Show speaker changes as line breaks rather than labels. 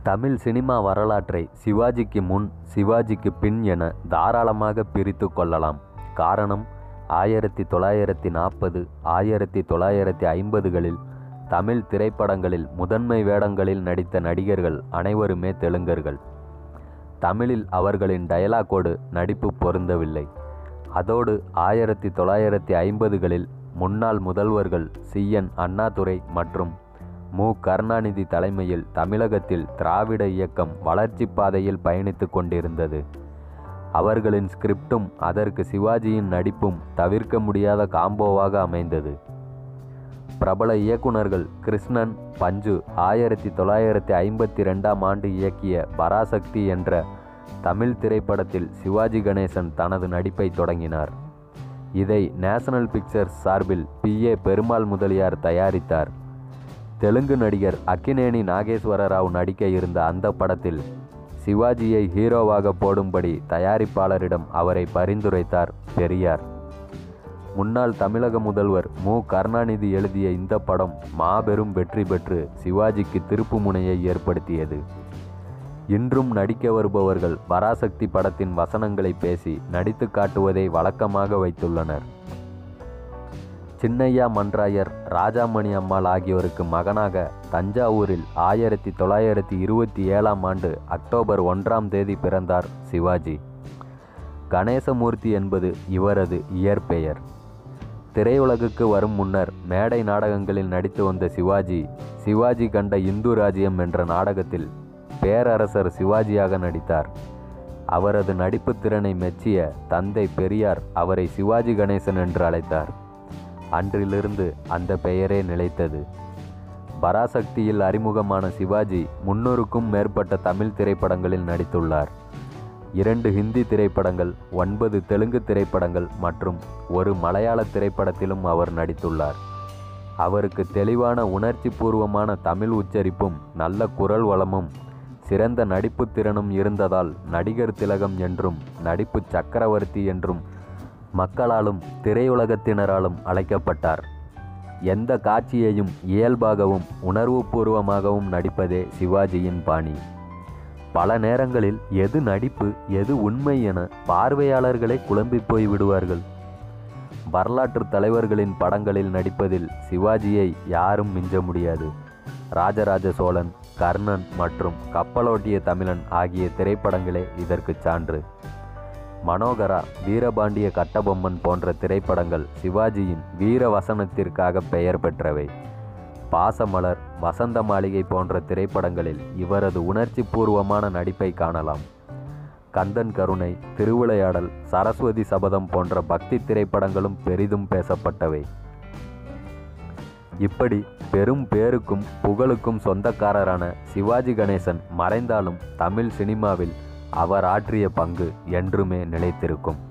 Tamil cinema வரலாற்றை சிவாஜிக்கு முன் சிவாஜிக்கு பின் என தாராளமாக பிரித்து கொள்ளலாம் காரணம் ஆயிரத்தி தொள்ளாயிரத்தி நாற்பது ஆயிரத்தி தொள்ளாயிரத்தி ஐம்பதுகளில் தமிழ் திரைப்படங்களில் முதன்மை வேடங்களில் நடித்த நடிகர்கள் அனைவருமே தெலுங்கர்கள் தமிழில் அவர்களின் டயலாக்கோடு நடிப்பு பொருந்தவில்லை அதோடு ஆயிரத்தி தொள்ளாயிரத்தி ஐம்பதுகளில் முன்னாள் முதல்வர்கள் சி என் அண்ணாதுரை மற்றும் மு கருணாநிதி தலைமையில் தமிழகத்தில் திராவிட இயக்கம் வளர்ச்சிப் பாதையில் பயணித்து கொண்டிருந்தது அவர்களின் ஸ்கிரிப்டும் அதற்கு சிவாஜியின் நடிப்பும் தவிர்க்க முடியாத காம்போவாக அமைந்தது பிரபல இயக்குனர்கள் கிருஷ்ணன் பஞ்சு ஆயிரத்தி தொள்ளாயிரத்தி ஐம்பத்தி ரெண்டாம் ஆண்டு இயக்கிய பராசக்தி என்ற தமிழ் திரைப்படத்தில் சிவாஜி கணேசன் தனது நடிப்பை தொடங்கினார் இதை நேஷனல் பிக்சர்ஸ் சார்பில் பி ஏ பெருமாள் முதலியார் தயாரித்தார் தெலுங்கு நடிகர் அக்கினேனி நாகேஸ்வர ராவ் நடிக்க இருந்த அந்த படத்தில் சிவாஜியை ஹீரோவாக போடும்படி தயாரிப்பாளரிடம் அவரை பரிந்துரைத்தார் பெரியார் முன்னாள் தமிழக முதல்வர் மு கருணாநிதி எழுதிய இந்த படம் மாபெரும் வெற்றி பெற்று சிவாஜிக்கு திருப்பு முனையை ஏற்படுத்தியது இன்றும் நடிக்க வருபவர்கள் பராசக்தி படத்தின் வசனங்களை பேசி நடித்து காட்டுவதை வழக்கமாக வைத்துள்ளனர் சின்னையா மன்றாயர் ராஜாமணி அம்மாள் ஆகியோருக்கு மகனாக தஞ்சாவூரில் ஆயிரத்தி தொள்ளாயிரத்தி இருபத்தி ஏழாம் ஆண்டு அக்டோபர் ஒன்றாம் தேதி பிறந்தார் சிவாஜி கணேசமூர்த்தி என்பது இவரது இயற்பெயர் திரையுலகுக்கு வரும் முன்னர் மேடை நாடகங்களில் நடித்து வந்த சிவாஜி சிவாஜி கண்ட இந்து ராஜ்யம் என்ற நாடகத்தில் பேரரசர் சிவாஜியாக நடித்தார் அவரது நடிப்பு திறனை மெச்சிய தந்தை பெரியார் அவரை சிவாஜி கணேசன் என்று அழைத்தார் அன்றிலிருந்து அந்த பெயரே நிலைத்தது பராசக்தியில் அறிமுகமான சிவாஜி முன்னூறுக்கும் மேற்பட்ட தமிழ் திரைப்படங்களில் நடித்துள்ளார் இரண்டு ஹிந்தி திரைப்படங்கள் ஒன்பது தெலுங்கு திரைப்படங்கள் மற்றும் ஒரு மலையாள திரைப்படத்திலும் அவர் நடித்துள்ளார் அவருக்கு தெளிவான உணர்ச்சி பூர்வமான தமிழ் உச்சரிப்பும் நல்ல குரல் வளமும் சிறந்த நடிப்பு திறனும் இருந்ததால் நடிகர் திலகம் என்றும் நடிப்பு சக்கரவர்த்தி என்றும் மக்களாலும் திரையுலகத்தினராலும் அழைக்கப்பட்டார் எந்த காட்சியையும் இயல்பாகவும் உணர்வுபூர்வமாகவும் நடிப்பதே சிவாஜியின் பாணி பல நேரங்களில் எது நடிப்பு எது உண்மை என பார்வையாளர்களே குழம்பி போய் விடுவார்கள் வரலாற்று தலைவர்களின் படங்களில் நடிப்பதில் சிவாஜியை யாரும் மிஞ்ச முடியாது ராஜராஜ சோழன் கர்ணன் மற்றும் கப்பலோட்டிய தமிழன் ஆகிய திரைப்படங்களே இதற்கு சான்று மனோகரா வீரபாண்டிய கட்டபொம்மன் போன்ற திரைப்படங்கள் சிவாஜியின் வீர வசனத்திற்காக பெயர் பெற்றவை பாசமலர் வசந்த மாளிகை போன்ற திரைப்படங்களில் இவரது உணர்ச்சி பூர்வமான நடிப்பை காணலாம் கந்தன் கருணை திருவிளையாடல் சரஸ்வதி சபதம் போன்ற பக்தி திரைப்படங்களும் பெரிதும் பேசப்பட்டவை இப்படி பெரும் பேருக்கும் புகழுக்கும் சொந்தக்காரரான சிவாஜி கணேசன் மறைந்தாலும் தமிழ் சினிமாவில் அவர் ஆற்றிய பங்கு என்றுமே நிலைத்திருக்கும்